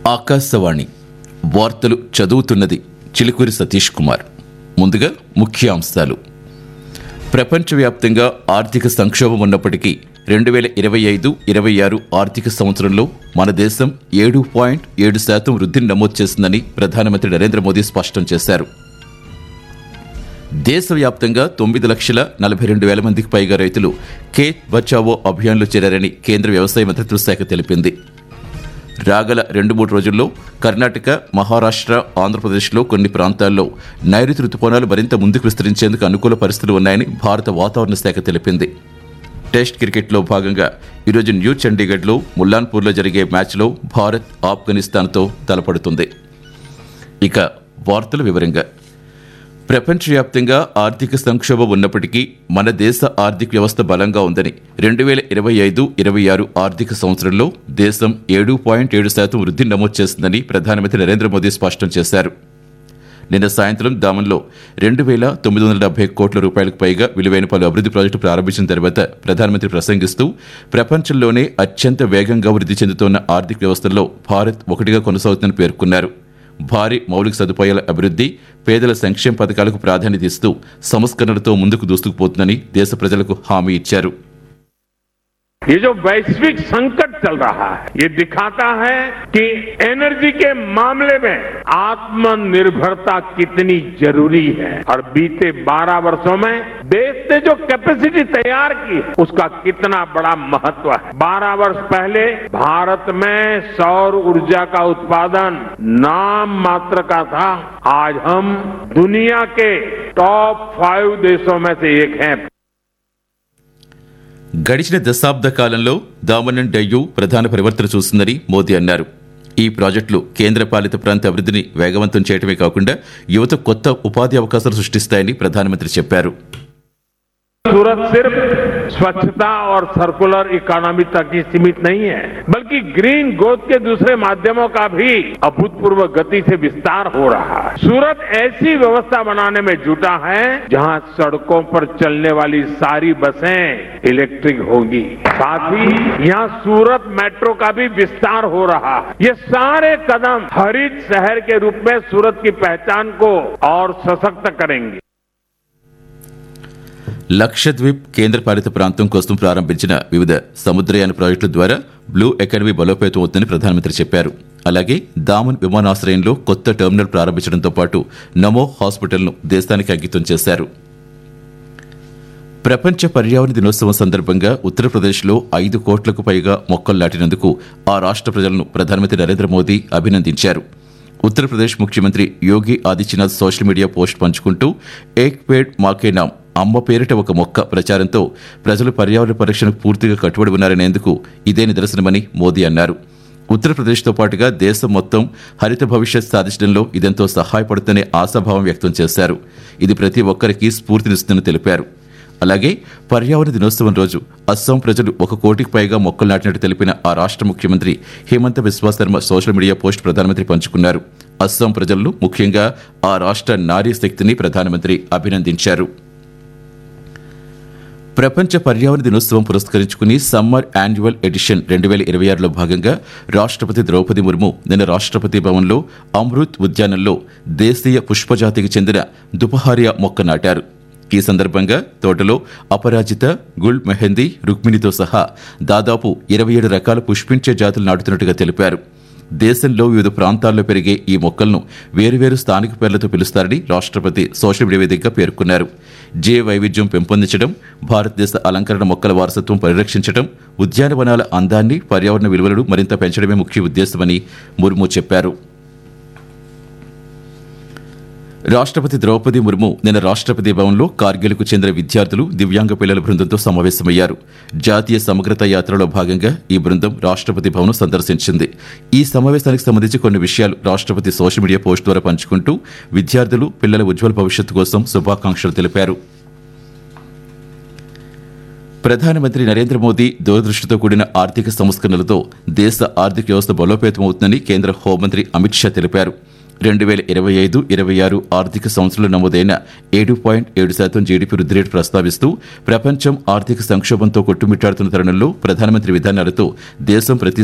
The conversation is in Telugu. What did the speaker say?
ఆకాశవాణి వార్తలు చదువుతున్నది చిలుకూరి సతీష్ కుమార్ ముందుగా ముఖ్యాంశాలు ప్రపంచవ్యాప్తంగా ఆర్థిక సంక్షోభం ఉన్నప్పటికీ రెండు వేల ఇరవై ఐదు ఇరవై ఆరు ఆర్థిక సంవత్సరంలో మన దేశం ఏడు పాయింట్ ఏడు శాతం వృద్ధిని నమోదు చేసిందని ప్రధానమంత్రి నరేంద్ర మోదీ స్పష్టం చేశారు దేశవ్యాప్తంగా తొమ్మిది లక్షల నలభై రెండు వేల మందికి పైగా రైతులు ఖేత్ బచావో అభియాన్లో చేరారని కేంద్ర వ్యవసాయ మంత్రిత్వ శాఖ తెలిపింది రాగల రెండు మూడు రోజుల్లో కర్ణాటక మహారాష్ట్ర ఆంధ్రప్రదేశ్లో కొన్ని ప్రాంతాల్లో నైరుతి రుతుపవనాలు మరింత ముందుకు విస్తరించేందుకు అనుకూల పరిస్థితులు ఉన్నాయని భారత వాతావరణ శాఖ తెలిపింది టెస్ట్ క్రికెట్లో భాగంగా ఈరోజు న్యూ చండీగఢ్లో ముల్లాన్పూర్లో జరిగే మ్యాచ్లో భారత్ ఆఫ్ఘనిస్తాన్తో తలపడుతుంది ఇక వార్తల వివరంగా ప్రపంచవ్యాప్తంగా ఆర్థిక సంక్షోభం ఉన్నప్పటికీ మన దేశ ఆర్థిక వ్యవస్థ బలంగా ఉందని రెండు వేల ఇరవై ఐదు ఇరవై ఆరు ఆర్థిక సంవత్సరంలో దేశం ఏడు పాయింట్ ఏడు శాతం వృద్ధిని నమోదు చేసిందని ప్రధానమంత్రి నరేంద్ర మోదీ స్పష్టం చేశారు నిన్న సాయంత్రం దామన్లో రెండు వేల తొమ్మిది వందల డెబ్బై కోట్ల రూపాయలకు పైగా విలువైన పలు అభివృద్ధి ప్రాజెక్టులు ప్రారంభించిన తర్వాత ప్రధానమంత్రి ప్రసంగిస్తూ ప్రపంచంలోనే అత్యంత వేగంగా వృద్ధి చెందుతోన్న ఆర్థిక వ్యవస్థల్లో భారత్ ఒకటిగా కొనసాగుతుందని పేర్కొన్నారు భారీ మౌలిక సదుపాయాల అభివృద్ధి పేదల సంక్షేమ పథకాలకు ప్రాధాన్యత ఇస్తూ సంస్కరణలతో ముందుకు దూసుకుపోతుందని దేశ ప్రజలకు హామీ ఇచ్చారు ये जो वैश्विक संकट चल रहा है ये दिखाता है कि एनर्जी के मामले में आत्मनिर्भरता कितनी जरूरी है और बीते 12 वर्षों में देश ने जो कैपेसिटी तैयार की है, उसका कितना बड़ा महत्व है 12 वर्ष पहले भारत में सौर ऊर्जा का उत्पादन नाम मात्र का था आज हम दुनिया के टॉप फाइव देशों में से एक हैं గడిచిన దశాబ్ద కాలంలో దామనన్ డయ్యూ ప్రధాన పరివర్తన చూస్తుందని మోదీ అన్నారు ఈ ప్రాజెక్టులు కేంద్ర పాలిత ప్రాంత అభివృద్ధిని వేగవంతం చేయడమే కాకుండా యువత కొత్త ఉపాధి అవకాశాలు సృష్టిస్తాయని ప్రధానమంత్రి చెప్పారు सूरत सिर्फ स्वच्छता और सर्कुलर इकोनॉमी तक ही सीमित नहीं है बल्कि ग्रीन ग्रोथ के दूसरे माध्यमों का भी अभूतपूर्व गति से विस्तार हो रहा है सूरत ऐसी व्यवस्था बनाने में जुटा है जहां सड़कों पर चलने वाली सारी बसें इलेक्ट्रिक होगी साथ ही यहां सूरत मेट्रो का भी विस्तार हो रहा है ये सारे कदम हरित शहर के रूप में सूरत की पहचान को और सशक्त करेंगे లక్షద్వీప్ కేంద్ర పాలిత ప్రాంతం కోసం ప్రారంభించిన వివిధ సముద్రయాన ప్రాజెక్టుల ద్వారా బ్లూ ఎకానమీ బలోపేతం అవుతుందని ప్రధానమంత్రి చెప్పారు అలాగే దామన్ విమానాశ్రయంలో కొత్త టెర్మినల్ ప్రారంభించడంతో పాటు నమో హాస్పిటల్ను దేశానికి అంకితం చేశారు ప్రపంచ పర్యావరణ దినోత్సవం సందర్భంగా ఉత్తరప్రదేశ్లో ఐదు కోట్లకు పైగా మొక్కలు నాటినందుకు ఆ రాష్ట్ర ప్రజలను ప్రధానమంత్రి నరేంద్ర మోదీ అభినందించారు ఉత్తరప్రదేశ్ ముఖ్యమంత్రి Yogi Adityanath social media post పంచుకుంటూ ఏక్ పేడ్ మాకే నామ్ అమ్మ పేరిట ఒక మొక్క ప్రచారంతో ప్రజలు పర్యావరణ పరిరక్షణకు పూర్తిగా కట్టుబడి ఉన్నారనేందుకు ఇదే నిదర్శనమని మోదీ అన్నారు ఉత్తరప్రదేశ్తో పాటుగా దేశం మొత్తం హరిత భవిష్యత్ సాధించడంలో ఇదెంతో సహాయపడుతుందనే ఆశాభావం వ్యక్తం చేశారు ఇది ప్రతి ఒక్కరికి స్ఫూర్తినిస్తుందని తెలిపారు అలాగే పర్యావరణ దినోత్సవం రోజు అస్సాం ప్రజలు ఒక కోటికి పైగా మొక్కలు నాటినట్టు తెలిపిన ఆ రాష్ట్ర ముఖ్యమంత్రి Himanta Biswa Sarma social media post ప్రధానమంత్రి పంచుకున్నారు అస్సాం ప్రజలను ముఖ్యంగా ఆ రాష్ట్ర నారీ శక్తిని ప్రధానమంత్రి అభినందించారు ప్రపంచ పర్యావరణ దినోత్సవం పురస్కరించుకుని సమ్మర్ యాన్యువల్ ఎడిషన్ రెండు వేల ఇరవై ఆరులో భాగంగా రాష్ట్రపతి ద్రౌపది ముర్ము నిన్న రాష్ట్రపతి భవన్లో అమృత్ ఉద్యానంలో దేశీయ పుష్పజాతికి చెందిన దుపహారియా మొక్క నాటారు ఈ సందర్భంగా తోటలో అపరాజిత గుల్ మెహందీ రుక్మిణితో సహా దాదాపు ఇరవై ఏడు రకాల పుష్పించే జాతులు నాటుతున్నట్టుగా తెలిపారు దేశంలో వివిధ ప్రాంతాల్లో పెరిగే ఈ మొక్కలను వేరువేరు స్థానిక పేర్లతో పిలుస్తారని రాష్ట్రపతి సోషల్ మీడియా వేదికగా పేర్కొన్నారు జీవ వైవిధ్యం పెంపొందించడం భారతదేశ అలంకరణ మొక్కల వారసత్వం పరిరక్షించడం ఉద్యానవనాల అందాన్ని పర్యావరణ విలువలను మరింత పెంచడమే ముఖ్య ఉద్దేశమని ముర్ము చెప్పారు రాష్ట్రపతి ద్రౌపది ముర్ము నిన్న రాష్ట్రపతి భవన్లో కార్గిల్కు చెందిన విద్యార్థులు దివ్యాంగ పిల్లల బృందంతో సమావేశమయ్యారు జాతీయ సమగ్రత యాత్రలో భాగంగా ఈ బృందం రాష్ట్రపతి భవన్ సందర్శించింది ఈ సమావేశానికి సంబంధించి కొన్ని విషయాలు రాష్ట్రపతి సోషల్ మీడియా పోస్ట్ ద్వారా పంచుకుంటూ విద్యార్థులు పిల్లల ఉజ్వల భవిష్యత్తు కోసం శుభాకాంక్షలు తెలిపారు ప్రధానమంత్రి నరేంద్ర మోదీ దూరదృష్టితో కూడిన ఆర్థిక సంస్కరణలతో దేశ ఆర్థిక వ్యవస్థ బలోపేతమవుతుందని కేంద్ర హోంమంత్రి అమిత్ షా తెలిపారు రెండు వేల ఇరవై ఐదు ఇరవై ఆరు ఆర్థిక సంవత్సరంలో నమోదైన ఏడు పాయింట్ ఏడు శాతం జీడీపీ వృద్ధి రేటు ప్రస్తావిస్తూ ప్రపంచం ఆర్థిక సంక్షోభంతో కొట్టుమిట్టాడుతున్న తరుణంలో ప్రధానమంత్రి విధానాలతో దేశం ప్రతి